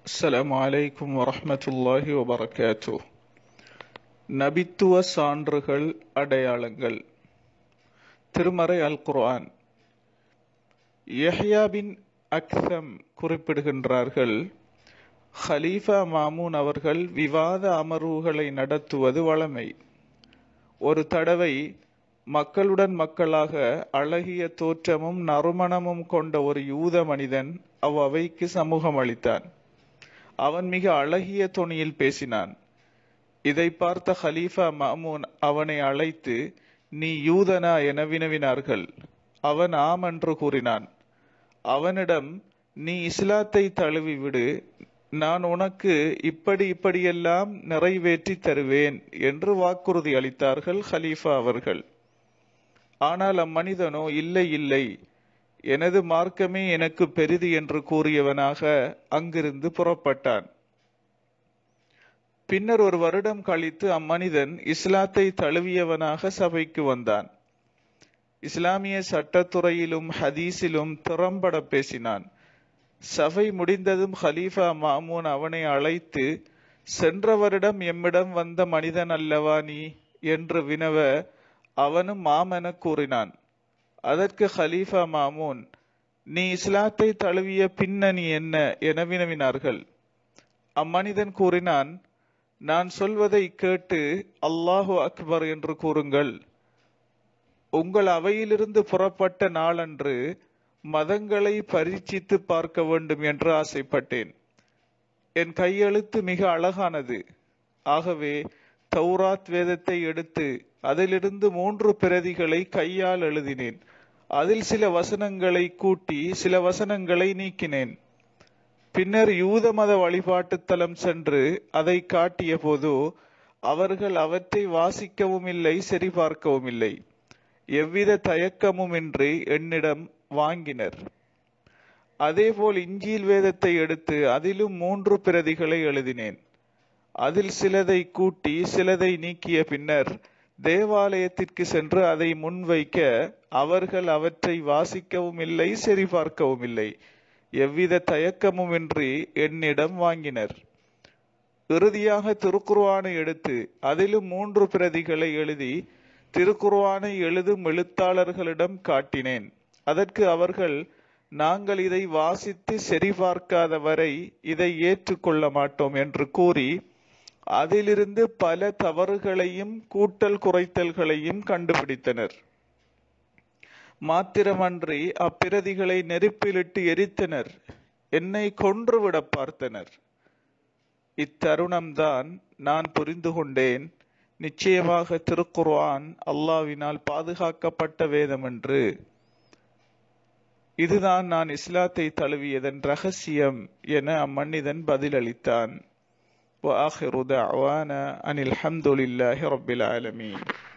السلام عليكم ورحمة الله وبركاته நபித்துவ சான்றுகள் அடையாளங்கள் திருமறை அல் குர்ஆன் யஹ்யா பின் அக்சம் குறிப்பிடுகின்றார்கள் ஹலீஃபா மாமூன் அவர்கள் விவாத அமர்வுகளை நடத்துவது வழமை ஒரு தடவை மக்களுடன் மக்களாக அழகிய தோற்றமும் நறுமணமும் கொண்ட ஒரு யூத மனிதன் அவ்வவைக்கு சமூகம் அளித்தான் அவன் மிக அழகிய தொனியில் பேசினான் இதை பார்த்த ஹலீஃபா மாமூன் அவனை அழைத்து நீ யூதனா என வினவினார்கள் அவன் ஆம் என்று கூறினான் அவனிடம் நீ இஸ்லாத்தை தழுவி விடு நான் உனக்கு இப்படி இப்படியெல்லாம் நிறைவேற்றி தருவேன் என்று வாக்குறுதி அளித்தார்கள் ஹலீஃபா அவர்கள் ஆனால் அம்மனிதனோ இல்லை இல்லை எனது மார்க்கமே எனக்கு பெரிது என்று கூறியவனாக அங்கிருந்து புறப்பட்டான் பின்னர் ஒரு வருடம் கழித்து அம்மனிதன் இஸ்லாத்தை தழுவியவனாக சபைக்கு வந்தான் இஸ்லாமிய சட்டத்துறையிலும் ஹதீஸிலும் திறம்பட பேசினான் சபை முடிந்ததும் ஹலீஃபா மாமூன் அவனை அழைத்து சென்ற வருடம் எம்மிடம் வந்த மனிதன் அல்லவா நீ என்று வினவ அவனும் மாம் என கூறினான் அதற்கு ஹலீஃபா மாமூன் நீ இஸ்லாத்தை தழுவிய பின்னணி என்ன என வினவினார்கள் அம்மனிதன் கூறினான் நான் சொல்வதை கேட்டு அல்லாஹு அக்பர் என்று கூறுங்கள் உங்கள் அவையிலிருந்து புறப்பட்ட நாளன்று மதங்களை பரீட்சித்து பார்க்க வேண்டும் என்று ஆசைப்பட்டேன் என் கையெழுத்து மிக அழகானது ஆகவே தௌராத் வேதத்தை எடுத்து அதிலிருந்து மூன்று பிரதிகளை கையால் எழுதினேன் அதில் சில வசனங்களை கூட்டி சில வசனங்களை நீக்கினேன் பின்னர் யூத மத வழிபாட்டு தலம் சென்று அதை காட்டிய போது அவர்கள் அவற்றை வாசிக்கவும் இல்லை சரிபார்க்கவும் இல்லை எவ்வித தயக்கமுமின்றி என்னிடம் வாங்கினர் அதேபோல் இஞ்சில் வேதத்தை எடுத்து அதிலும் மூன்று பிரதிகளை எழுதினேன் அதில் சிலதை கூட்டி சிலதை நீக்கிய பின்னர் தேவாலயத்திற்கு சென்று அதை முன்வைக்க அவர்கள் அவற்றை வாசிக்கவும் இல்லை சரிபார்க்கவும் இல்லை எவ்வித தயக்கமுமின்றி என்னிடம் வாங்கினர் இறுதியாக திருக்குர்வானை எடுத்து அதிலும் மூன்று பிரதிகளை எழுதி திருக்குர்வானை எழுதும் எழுத்தாளர்களிடம் காட்டினேன் அதற்கு அவர்கள் நாங்கள் இதை வாசித்து சரிபார்க்காத வரை இதை ஏற்றுக்கொள்ள மாட்டோம் என்று கூறி அதிலிருந்து பல தவறுகளையும் கூட்டல் குறைத்தல்களையும் கண்டுபிடித்தனர் மாத்திரமன்றி அப்பிரதிகளை நெருப்பிலிட்டு எரித்தனர் என்னை கொன்றுவிட பார்த்தனர் இத்தருணம்தான் நான் புரிந்து கொண்டேன் நிச்சயமாக திருக்குர்ஆன் அல்லாவினால் பாதுகாக்கப்பட்ட வேதம் என்று இதுதான் நான் இஸ்லாத்தை தழுவியதன் ரகசியம் என அம்மன்னிதன் பதிலளித்தான் وآخر دعوانا أن الحمد لله رب العالمين